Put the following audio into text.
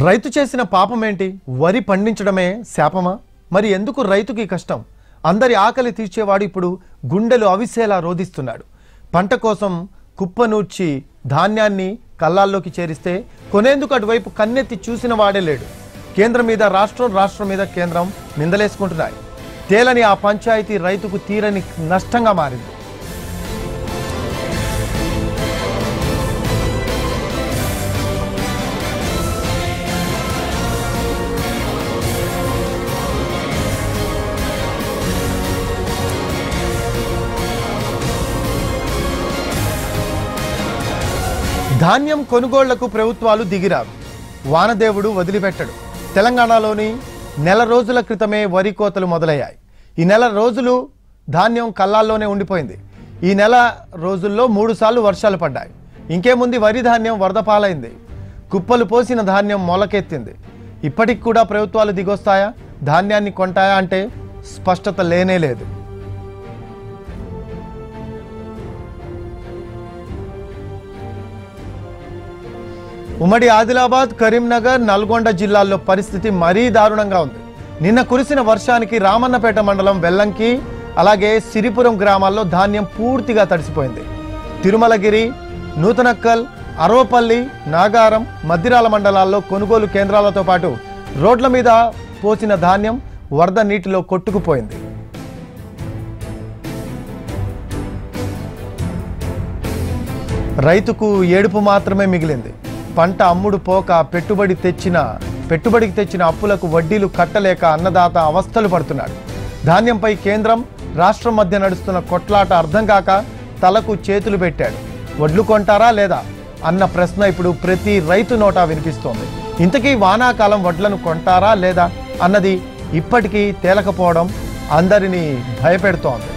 రైతు చేసిన పాపం ఏంటి వరి పండించడమే శాపమా మరి ఎందుకు రైతుకి కష్టం అందరి ఆకలి తీర్చేవాడు ఇప్పుడు గుండెలు అవిసేలా రోధిస్తున్నాడు పంట కోసం కుప్పనూర్చి ధాన్యాన్ని కల్లాల్లోకి చేరిస్తే కొనేందుకు అటువైపు కన్నెత్తి చూసిన వాడే లేడు కేంద్రం మీద రాష్ట్రం రాష్ట్రం మీద కేంద్రం నిందలేసుకుంటున్నాయి తేలని ఆ పంచాయతీ రైతుకు తీరని నష్టంగా మారింది ధాన్యం కొనుగోళ్లకు ప్రభుత్వాలు దిగిరావు వానదేవుడు వదిలిపెట్టడు తెలంగాణలోని నెల రోజుల క్రితమే వరి కోతలు మొదలయ్యాయి ఈ నెల రోజులు ధాన్యం కల్లాల్లోనే ఉండిపోయింది ఈ నెల రోజుల్లో మూడు సార్లు వర్షాలు పడ్డాయి ఇంకేముంది వరి ధాన్యం వరద పాలైంది కుప్పలు పోసిన ధాన్యం మొలకెత్తింది ఇప్పటికి కూడా ప్రభుత్వాలు దిగొస్తాయా ధాన్యాన్ని కొంటాయా అంటే స్పష్టత లేనే లేదు ఉమ్మడి ఆదిలాబాద్ కరీంనగర్ నల్గొండ జిల్లాల్లో పరిస్థితి మరీ దారుణంగా ఉంది నిన్న కురిసిన వర్షానికి రామన్నపేట మండలం వెల్లంకి అలాగే సిరిపురం గ్రామాల్లో ధాన్యం పూర్తిగా తడిసిపోయింది తిరుమలగిరి నూతనక్కల్ అరవపల్లి నాగారం మద్దిరాల మండలాల్లో కొనుగోలు కేంద్రాలతో పాటు రోడ్ల మీద పోసిన ధాన్యం వరద నీటిలో కొట్టుకుపోయింది రైతుకు ఏడుపు మాత్రమే మిగిలింది పంట అమ్ముడు పోక పెట్టుబడి తెచ్చిన పెట్టుబడికి తెచ్చిన అప్పులకు వడ్డీలు కట్టలేక అన్నదాత అవస్థలు పడుతున్నాడు ధాన్యంపై కేంద్రం రాష్ట్రం మధ్య నడుస్తున్న కొట్లాట అర్థం కాక తలకు చేతులు పెట్టాడు వడ్లు కొంటారా లేదా అన్న ప్రశ్న ఇప్పుడు ప్రతి రైతు నోటా వినిపిస్తోంది ఇంతకీ వానాకాలం వడ్లను కొంటారా లేదా అన్నది ఇప్పటికీ తేలకపోవడం అందరినీ భయపెడుతోంది